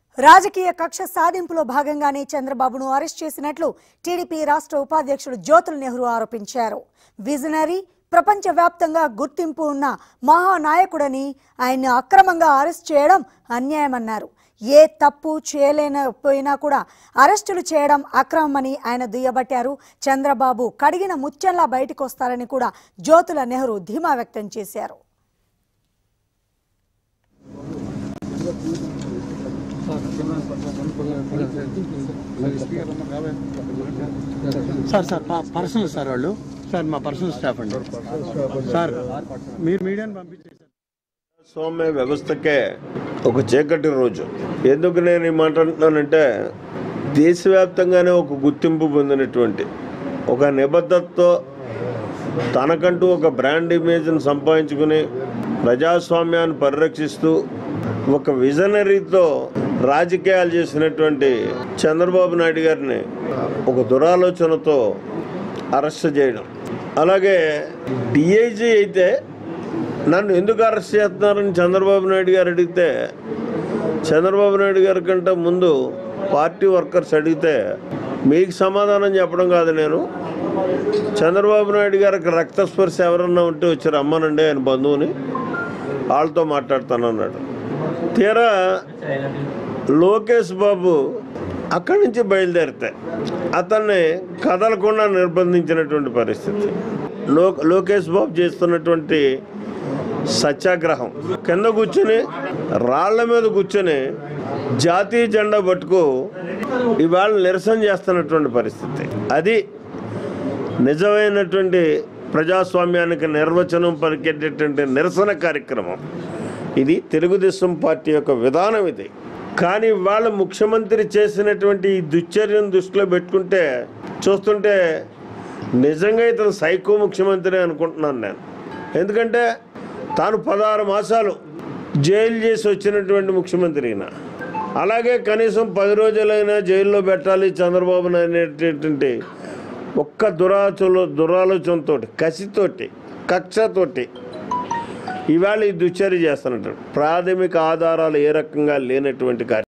రాజకీయ కక్ష సాధింపులో భాగంగానే చంద్రబాబును అరెస్ట్ చేసినట్లు టీడీపీ రాష్ట్ర ఉపాధ్యక్షుడు జ్యోతుల్ నెహ్రూ ఆరోపించారు విజనరీ ప్రపంచవ్యాప్తంగా గుర్తింపు ఉన్న మహానాయకుడని ఆయన్ని అక్రమంగా అరెస్ట్ చేయడం అన్యాయమన్నారు ఏ తప్పు చేయలేకపోయినా కూడా అరెస్టులు చేయడం అక్రమమని ఆయన దుయ్యబట్టారు చంద్రబాబు కడిగిన ముత్యంలా బయటకు వస్తారని కూడా జ్యోతుల నెహ్రూ ధీమా వ్యక్తం చేశారు సార్ సార్ ప- పర్సనల్ సార్ వాళ్ళు సార్ మా పర్సనల్ స్టాఫ్ అండి సార్ మీరు మీడియాని పంపించేసారు సౌమ్య వ్యవస్థకే ఒక చీకటి రోజు ఎందుకు నేను ఈ మాట అంటున్నానంటే దేశవ్యాప్తంగానే ఒక గుర్తింపు పొందినటువంటి ఒక నిబద్ధతతో తనకంటూ ఒక బ్రాండ్ ఇమేజ్ని సంపాదించుకుని ప్రజాస్వామ్యాన్ని పరిరక్షిస్తూ ఒక విజనరీతో రాజకీయాలు చేసినటువంటి చంద్రబాబు నాయుడు గారిని ఒక దురాలోచనతో అరెస్ట్ చేయడం అలాగే డిఐజీ అయితే నన్ను ఎందుకు అరెస్ట్ చేస్తున్నారని చంద్రబాబు నాయుడు గారు అడిగితే చంద్రబాబు నాయుడు గారి కంటే ముందు పార్టీ వర్కర్స్ అడిగితే మీకు సమాధానం చెప్పడం కాదు నేను చంద్రబాబు నాయుడు గారికి రక్తస్పర్శ ఎవరన్నా ఉంటే వచ్చి రమ్మనండి ఆయన బంధువుని వాళ్ళతో మాట్లాడతానన్నాడు తీరా లోకేష్ బాబు అక్కడి నుంచి బయలుదేరితే అతన్ని కదలకుండా నిర్బంధించినటువంటి పరిస్థితి లో లోకేష్ బాబు చేస్తున్నటువంటి సత్యాగ్రహం కింద కూర్చుని రాళ్ల మీద కూర్చొని జాతీయ జెండా పట్టుకు ఇవాళ నిరసన చేస్తున్నటువంటి పరిస్థితి అది నిజమైనటువంటి ప్రజాస్వామ్యానికి నిర్వచనం పలికేటటువంటి నిరసన కార్యక్రమం ఇది తెలుగుదేశం పార్టీ యొక్క విధానం ఇది కానీ వాళ్ళ ముఖ్యమంత్రి చేసినటువంటి ఈ దుశ్చర్యను దృష్టిలో పెట్టుకుంటే చూస్తుంటే నిజంగా ఇతను సైకో ముఖ్యమంత్రి అనుకుంటున్నాను నేను ఎందుకంటే తాను పదహారు మాసాలు జైలు చేసి వచ్చినటువంటి ముఖ్యమంత్రి ఈయన అలాగే కనీసం పది రోజులైనా జైల్లో పెట్టాలి చంద్రబాబు అనేటటువంటి ఒక్క దురాచలో దురాలోచనతో కసితోటి కక్షతోటి ఇవాళ ఈ దుశ్చర్య చేస్తున్నట్టు ప్రాథమిక ఆధారాలు ఏ రకంగా లేనటువంటి కార్యం